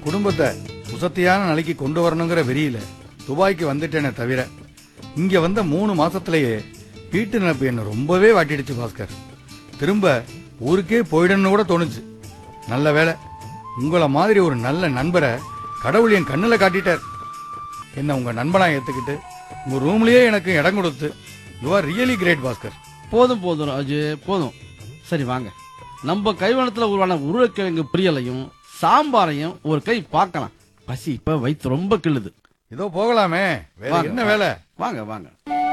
குடும்பத்தை உசத்தியான நிலைக்கு கொண்டு வரணுங்கிற வெறியில துபாய்க்கு வந்துட்டேனே தவிர இங்க வந்த மூணு மாசத்திலேயே வீட்டு நினைப்பு என்ன ரொம்பவே வாட்டிடுச்சு பாஸ்கர் திரும்ப ஊருக்கே போயிடணும்னு கூட தோணுச்சு நல்ல வேலை உங்கள மாதிரி ஒரு நல்ல நண்பரை கடவுள் என் கண்ணுல காட்டிட்டார் என்ன உங்க நண்பனா ஏத்துக்கிட்டு உங்க ரூம்லயே எனக்கு இடம் கொடுத்து you are really great Bhaskar போதும் போதும் ராஜு போதும் சரி வாங்க நம்ம கைவனத்துல உருவான உருளைக்கிழங்கு பிரியலையும் சாம்பாரையும் ஒரு கை பார்க்கலாம் பசி இப்ப வயிற்று ரொம்ப கிள்ளுது ஏதோ போகலாமே வேற வாங்க, என்ன வாங்க. வேலை வாங்க வாங்க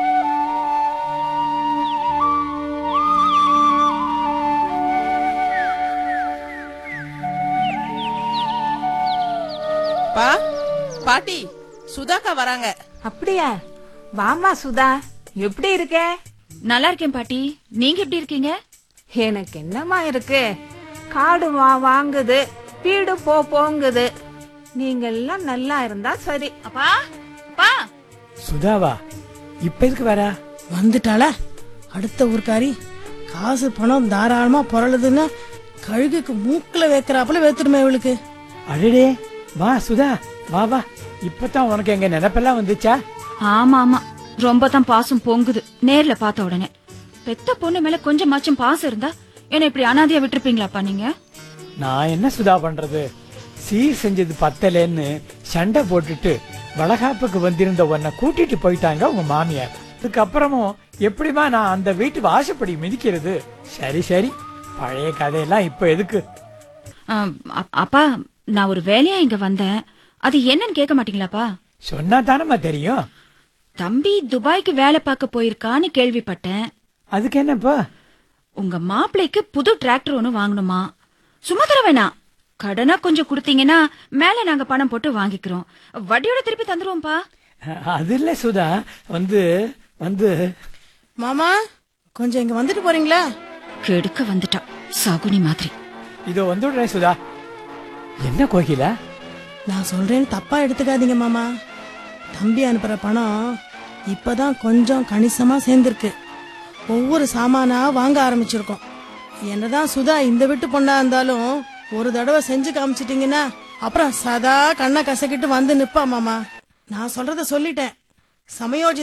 பா பாட்டி சுதாக்கா வராங்க அப்படியா வாமா சுதா எப்படி இருக்க நல்லா இருக்கேன் பாட்டி நீங்க எப்படி இருக்கீங்க எனக்கு என்னம்மா இருக்கு காடு வா வாங்குது வீடு போ போங்குது நீங்க எல்லாம் நல்லா இருந்தா சரி அப்பா அப்பா சுதாவா இப்ப எதுக்கு வரா வந்துட்டாளா அடுத்த ஊர்க்காரி காசு பணம் தாராளமா பொருளுதுன்னா கழுகுக்கு மூக்குல வைக்கிறாப்புல வைத்துடுமே இவளுக்கு அடடே வா சுதா வா வா இப்பதான் உனக்கு எங்க நினைப்பெல்லாம் வந்துச்சா ஆமா ஆமா ரொம்ப தான் பாசம் பொங்குது நேர்ல பார்த்த உடனே பெத்த பொண்ணு மேல கொஞ்சமாச்சும் பாசம் இருந்தா என்ன இப்படி அனாதையா விட்டுருப்பீங்களாப்பா நீங்க நான் என்ன சுதா பண்றது சீர் செஞ்சது பத்தலேன்னு சண்டை போட்டுட்டு வளகாப்புக்கு வந்திருந்த உன்னை கூட்டிட்டு போயிட்டாங்க உங்க மாமியார் அதுக்கப்புறமும் எப்படிமா நான் அந்த வீட்டு வாசப்படி மிதிக்கிறது சரி சரி பழைய கதையெல்லாம் இப்ப எதுக்கு ஆம், அப்- அப்பா நான் ஒரு வேலையா இங்க வந்தேன் அது என்னன்னு கேட்க மாட்டீங்களாப்பா சொன்னா தானம்மா தெரியும் தம்பி துபாய்க்கு வேலை பார்க்க போயிருக்கான்னு கேள்விப்பட்டேன் அதுக்கு என்னப்பா உங்க மாப்பிள்ளைக்கு புது டிராக்டர் ஒன்னு வாங்கணுமா சும்மா தர வேணாம் கடனா கொஞ்சம் கொடுத்தீங்கன்னா மேல நாங்க பணம் போட்டு வாங்கிக்கிறோம் வட்டியோட திருப்பி தந்துருவோம்ப்பா அது இல்ல சுதா வந்து வந்து மாமா கொஞ்சம் இங்க வந்துட்டு போறீங்களா கெடுக்க வந்துட்டா சகுனி மாதிரி இதோ வந்துடுறேன் சுதா என்ன கோகிலா நான் சொல்றேன்னு தப்பா எடுத்துக்காதீங்க மாமா தம்பி அனுப்புற பணம் இப்பதான் கொஞ்சம் கணிசமா சேர்ந்திருக்கு ஒவ்வொரு சாமானா வாங்க ஆரம்பிச்சிருக்கோம் என்னதான் சுதா இந்த வீட்டு பொண்ணா இருந்தாலும் ஒரு தடவை செஞ்சு காமிச்சிட்டீங்கன்னா அப்புறம் சதா கண்ணை கசக்கிட்டு வந்து நிப்பா மாமா நான் சொல்றத சொல்லிட்டேன் சமயோஜி